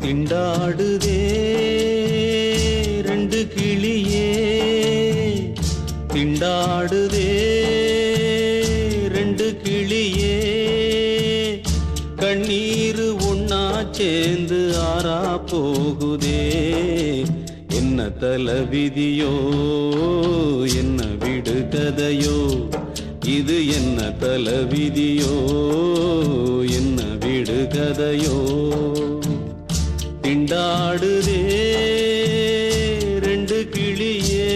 திண்டாடுதே ரெண்டு கிளியே திண்டாடுதே ரெண்டு கிளியே கண்ணீர் ஒன்னா சேர்ந்து ஆறா போகுதே என்ன தல விதியோ என்ன விடு கதையோ இது என்ன தல விதியோ என்ன விடு கதையோ திண்டாடுதே ரெண்டு கிளியே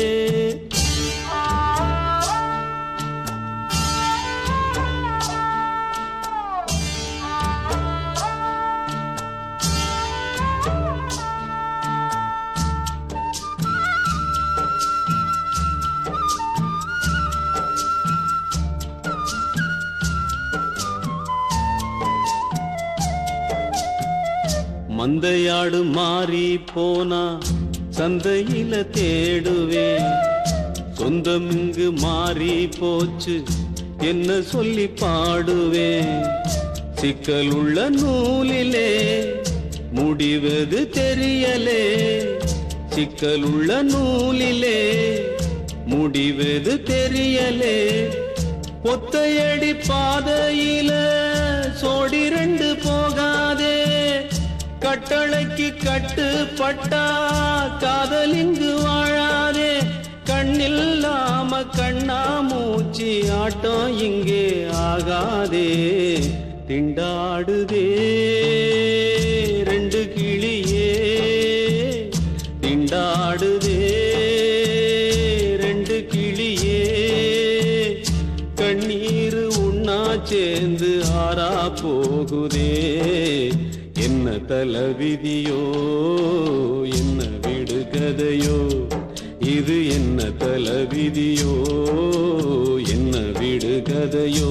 மந்தையாடு மாறி போனா சந்தையில தேடுவேன் சொந்தம் இங்கு மாறி போச்சு என்ன சொல்லி பாடுவேன் சிக்கல் உள்ள நூலிலே முடிவது தெரியலே சிக்கல் உள்ள நூலிலே முடிவது தெரியலே ஒத்தையடி பாதையில சோடி ரெண்டு போகாதே கட்டளைக்கு கட்டுப்பட்டா காதல் இங்கு வாழாதே கண்ணில்லாம கண்ணா மூச்சு ஆட்டம் இங்கே ஆகாதே திண்டாடுதே ரெண்டு கிளியே திண்டாடுதே ரெண்டு கிளியே கண்ணீர் உண்ணா சேர்ந்து ஆறா போகுதே என்ன தல விதியோ என்ன விடு கதையோ இது என்ன தல விதியோ என்ன விடு கதையோ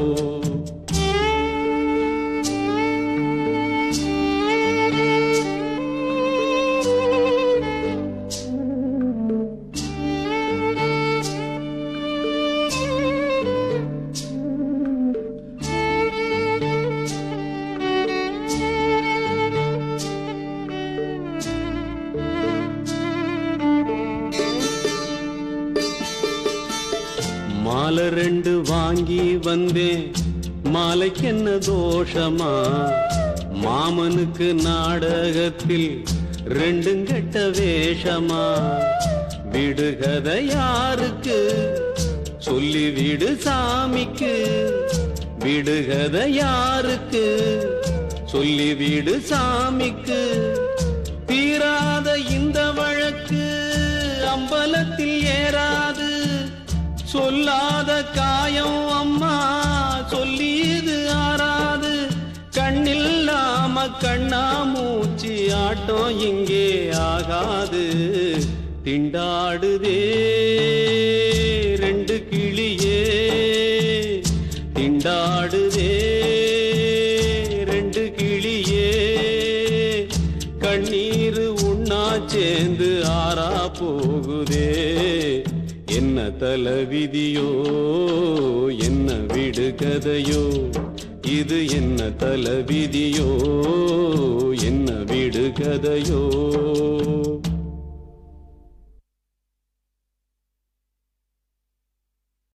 மாலை ரெண்டு வாங்கி வந்தேன் மாலைக்கு என்ன தோஷமா மாமனுக்கு நாடகத்தில் ரெண்டும் கெட்ட வேஷமா விடுகதை யாருக்கு சொல்லி விடு சாமிக்கு விடுகதை யாருக்கு சொல்லி விடு சாமிக்கு தீராத இந்த வழக்கு அம்பலத்தில் ஏறாது சொல்லாத காயம் அம்மா சொல்லி இது ஆறாது கண்ணில்லாம கண்ணா மூச்சு ஆட்டம் இங்கே ஆகாது திண்டாடுதே ரெண்டு கிளியே திண்டாடுதே ரெண்டு கிளியே கண்ணீர் உண்ணா சேர்ந்து ஆறா போகுதே என்ன தல விதியோ என்ன விடு கதையோ இது என்ன தல விதியோ என்ன விடு கதையோ